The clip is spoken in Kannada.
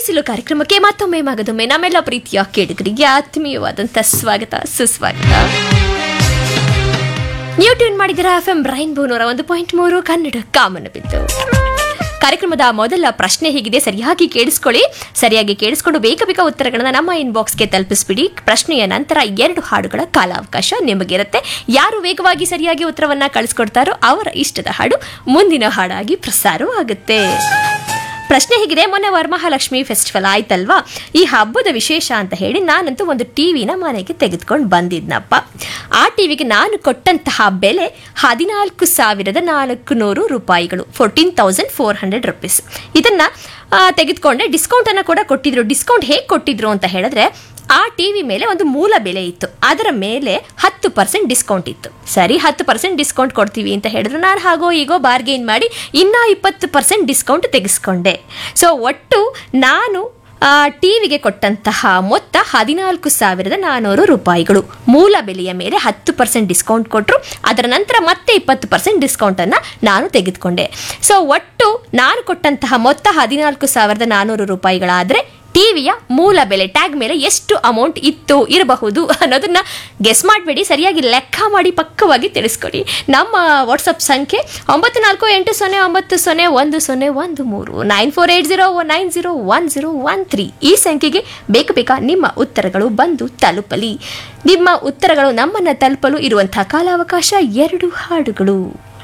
ಹೊಂಬಿಸಿಲು ಕಾರ್ಯಕ್ರಮಕ್ಕೆ ಮತ್ತೊಮ್ಮೆ ಮಗದೊಮ್ಮೆ ನಮ್ಮೆಲ್ಲ ಪ್ರೀತಿಯ ಕೇಳುಗರಿಗೆ ಆತ್ಮೀಯವಾದಂಥ ಸ್ವಾಗತ ಸುಸ್ವಾಗತ ನೀವು ಟ್ಯೂನ್ ಮಾಡಿದಿರ ಎಫ್ ಎಂ ರೈನ್ಬೋ ನೂರ ಒಂದು ಪಾಯಿಂಟ್ ಮೂರು ಕನ್ನಡ ಕಾಮನ ಬಿದ್ದು ಕಾರ್ಯಕ್ರಮದ ಮೊದಲ ಪ್ರಶ್ನೆ ಹೀಗಿದೆ ಸರಿಯಾಗಿ ಕೇಳಿಸ್ಕೊಳ್ಳಿ ಸರಿಯಾಗಿ ಕೇಳಿಸ್ಕೊಂಡು ಬೇಗ ಬೇಗ ಉತ್ತರಗಳನ್ನ ನಮ್ಮ ಇನ್ಬಾಕ್ಸ್ಗೆ ತಲುಪಿಸ್ಬಿಡಿ ಪ್ರಶ್ನೆಯ ನಂತರ ಎರಡು ಹಾಡುಗಳ ಕಾಲಾವಕಾಶ ನಿಮಗಿರುತ್ತೆ ಯಾರು ವೇಗವಾಗಿ ಸರಿಯಾಗಿ ಉತ್ತರವನ್ನ ಕಳಿಸ್ಕೊಡ್ತಾರೋ ಅವರ ಇಷ್ಟದ ಹಾಡು ಮುಂದಿನ ಹಾಡಾಗಿ ಪ್ರಸಾರವಾಗುತ್ತೆ ಪ್ರಶ್ನೆ ಹೇಗಿದೆ ಮೊನ್ನೆ ವರಮಹಾಲಕ್ಷ್ಮಿ ಫೆಸ್ಟಿವಲ್ ಆಯ್ತಲ್ವಾ ಈ ಹಬ್ಬದ ವಿಶೇಷ ಅಂತ ಹೇಳಿ ನಾನಂತೂ ಒಂದು ಟಿವಿನ ಮನೆಗೆ ತೆಗೆದುಕೊಂಡು ಬಂದಿದ್ನಪ್ಪ ಆ ಟಿವಿಗೆ ನಾನು ಕೊಟ್ಟಂತಹ ಬೆಲೆ ಹದಿನಾಲ್ಕು ಸಾವಿರದ ನಾಲ್ಕು ನೂರು ರೂಪಾಯಿಗಳು fourteen thousand four hundred rupees ಇದನ್ನ ಆ, ತೆಗೆದುಕೊಂಡೆ ಡಿಸ್ಕೌಂಟ್ ಅನ್ನ ಕೂಡ ಕೊಟ್ಟಿದ್ರು ಡಿಸ್ಕೌಂಟ್ ಹೇಗೆ ಕೊಟ್ಟಿದ್ರು ಅಂತ ಹೇಳಿದ್ರೆ ಆ ಟಿವಿ ಮೇಲೆ ಒಂದು ಮೂಲ ಬೆಲೆ ಇತ್ತು ಅದರ ಮೇಲೆ ಹತ್ತು ಪರ್ಸೆಂಟ್ ಡಿಸ್ಕೌಂಟ್ ಇತ್ತು ಸರಿ ಹತ್ತು ಪರ್ಸೆಂಟ್ ಡಿಸ್ಕೌಂಟ್ ಕೊಡ್ತೀವಿ ಅಂತ ಹೇಳಿದ್ರು ನಾನು ಹಾಗೋ ಈಗೋ ಬಾರ್ಗೇನ್ ಮಾಡಿ ಇನ್ನೂ ಇಪ್ಪತ್ತು ಪರ್ಸೆಂಟ್ ಡಿಸ್ಕೌಂಟ್ ತೆಗೆಸ್ಕೊಂಡೆ ಸೊ ಒಟ್ಟು ನಾನು ಟಿವಿಗೆ ಕೊಟ್ಟಂತಹ ಮೊತ್ತ ಹದಿನಾಲ್ಕು ಸಾವಿರದ ನಾನ್ನೂರು ರೂಪಾಯಿಗಳು ಮೂಲ ಬೆಲೆಯ ಮೇಲೆ ಹತ್ತು ಪರ್ಸೆಂಟ್ ಡಿಸ್ಕೌಂಟ್ ಕೊಟ್ಟರು ಅದರ ನಂತರ ಮತ್ತೆ ಇಪ್ಪತ್ತು ಪರ್ಸೆಂಟ್ ಡಿಸ್ಕೌಂಟನ್ನು ನಾನು ತೆಗೆದುಕೊಂಡೆ ಸೊ ಒಟ್ಟು ನಾನು ಕೊಟ್ಟಂತಹ ಮೊತ್ತ ಹದಿನಾಲ್ಕು ಸಾವಿರದ ನಾನ್ನೂರು ರೂಪಾಯಿಗಳಾದರೆ ಟಿವಿಯ ಮೂಲ ಬೆಲೆ ಟ್ಯಾಗ್ ಮೇಲೆ ಎಷ್ಟು ಅಮೌಂಟ್ ಇತ್ತು ಇರಬಹುದು ಅನ್ನೋದನ್ನ ಗೆಸ್ ಮಾಡಬೇಡಿ ಸರಿಯಾಗಿ ಲೆಕ್ಕ ಮಾಡಿ ಪಕ್ಕವಾಗಿ ತಿಳಿಸ್ಕೊಡಿ ನಮ್ಮ ವಾಟ್ಸಪ್ ಸಂಖ್ಯೆ ಒಂಬತ್ತು ನಾಲ್ಕು ಎಂಟು ಸೊನ್ನೆ ಒಂಬತ್ತು ಸೊನ್ನೆ ಒಂದು ಸೊನ್ನೆ ಒಂದು ಮೂರು nine four eight zero nine zero one zero one three ಈ ಸಂಖ್ಯೆಗೆ ಬೇಕು ಬೇಕಾ ನಿಮ್ಮ ಉತ್ತರಗಳು ಬಂದು ತಲುಪಲಿ ನಿಮ್ಮ ಉತ್ತರಗಳು ನಮ್ಮನ್ನು ತಲುಪಲು ಇರುವಂತಹ ಕಾಲಾವಕಾಶ ಎರಡು ಹಾಡುಗಳು